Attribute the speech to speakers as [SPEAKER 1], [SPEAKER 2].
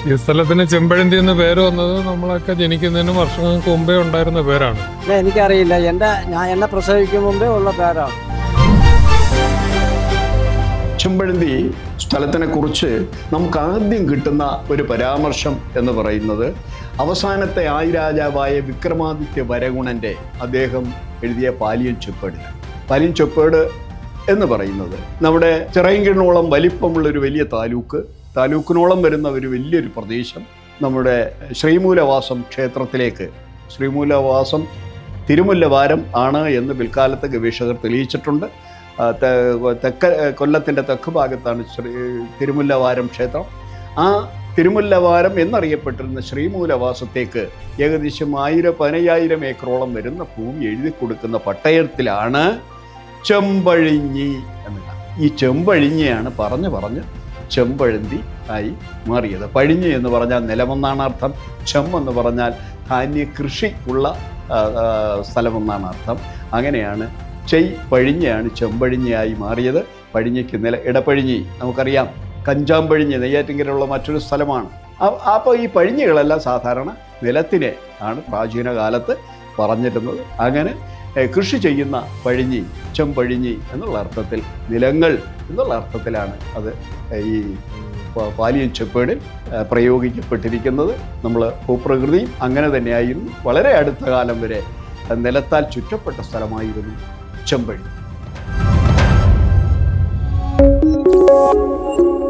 [SPEAKER 1] ഈ സ്ഥലത്തിന് ചെമ്പഴന്തി എന്ന് പേര് വന്നത് നമ്മളൊക്കെ ജനിക്കുന്നതിന് വർഷങ്ങൾക്ക് മുമ്പേ ഉണ്ടായിരുന്ന പേരാണ്
[SPEAKER 2] ഇല്ല, എനിക്കറിയില്ല എൻ്റെ ഞാൻ എന്നെ പ്രസവിക്കും മുമ്പേ ഉള്ള പേരാണ്
[SPEAKER 3] ചെമ്പഴന്തി സ്ഥലത്തിനെ കുറിച്ച് നമുക്ക് ആദ്യം കിട്ടുന്ന ഒരു പരാമർശം എന്ന് പറയുന്നത് അവസാനത്തെ ആയിരാജാവായ വിക്രമാദിത്യ വരഗുണന്റെ അദ്ദേഹം എഴുതിയ പാലിയൻ ചൊപ്പേട് പാലിയൻ ചൊപ്പേട് എന്ന് പറയുന്നത് നമ്മുടെ ചിറയങ്കിണോളം വലിപ്പമുള്ള ഒരു വലിയ താലൂക്ക് താലൂക്കിനോളം വരുന്ന ഒരു വലിയൊരു പ്രദേശം നമ്മുടെ ശ്രീമൂലവാസം ക്ഷേത്രത്തിലേക്ക് ശ്രീമൂലവാസം തിരുമുല്ലവാരം ആണ് എന്ന് പിൽക്കാലത്ത് ഗവേഷകർ തെളിയിച്ചിട്ടുണ്ട് ആ, തെ- തെക്ക് കൊല്ലത്തിൻ്റെ തെക്ക് ഭാഗത്താണ് ശ്രീ തിരുമുല്ലവാരം ക്ഷേത്രം ആ തിരുമുല്ലവാരം എന്നറിയപ്പെട്ടിരുന്ന ശ്രീമൂലവാസത്തേക്ക് ഏകദേശം ആയിരം പതിനയ്യായിരം ഏക്കറോളം വരുന്ന ഭൂമി എഴുതി കൊടുക്കുന്ന പട്ടയത്തിലാണ് ചെമ്പഴിഞ്ഞി എന്നത് ഈ ചെമ്പഴിഞ്ഞിയാണ് പറഞ്ഞു പറഞ്ഞ് ചെമ്പഴന്തി ആയി മാറിയത് പഴിഞ്ഞി എന്ന് പറഞ്ഞാൽ നിലമെന്നാണ് അർത്ഥം ചെം എന്ന് പറഞ്ഞാൽ ധാന്യ കൃഷി ഉള്ള ആ, ആ, സ്ഥലമെന്നാണ് അർത്ഥം അങ്ങനെയാണ് ചെയ് പഴിഞ്ഞയാണ് ചെമ്പഴിഞ്ഞയായി മാറിയത് പഴിഞ്ഞയ്ക്ക് നില ഇടപ്പഴിഞ്ഞി നമുക്കറിയാം കഞ്ചാമ്പഴിഞ്ഞ് നെയ്യാറ്റിങ്കരയുള്ള മറ്റൊരു സ്ഥലമാണ് അപ്പോൾ ഈ പഴിഞ്ഞികളെല്ലാം സാധാരണ നിലത്തിനെ ആണ് പ്രാചീന കാലത്ത് പറഞ്ഞിരുന്നത് അങ്ങനെ ഏഹ്, കൃഷി ചെയ്യുന്ന പഴിഞ്ഞി ചെമ്പഴിഞ്ഞി എന്നുള്ള അർത്ഥത്തിൽ നിലങ്ങൾ എന്നുള്ള അർത്ഥത്തിലാണ് അത് ഈ പ- പാലിയൻ ചെപ്പേടിൽ ഏഹ്, പ്രയോഗിക്കപ്പെട്ടിരിക്കുന്നത് നമ്മൾ ഭൂപ്രകൃതിയും അങ്ങനെ തന്നെയായിരുന്നു വളരെ അടുത്ത കാലം വരെ നിലത്താൽ ചുറ്റപ്പെട്ട സ്ഥലമായിരുന്നു ചെമ്പഴി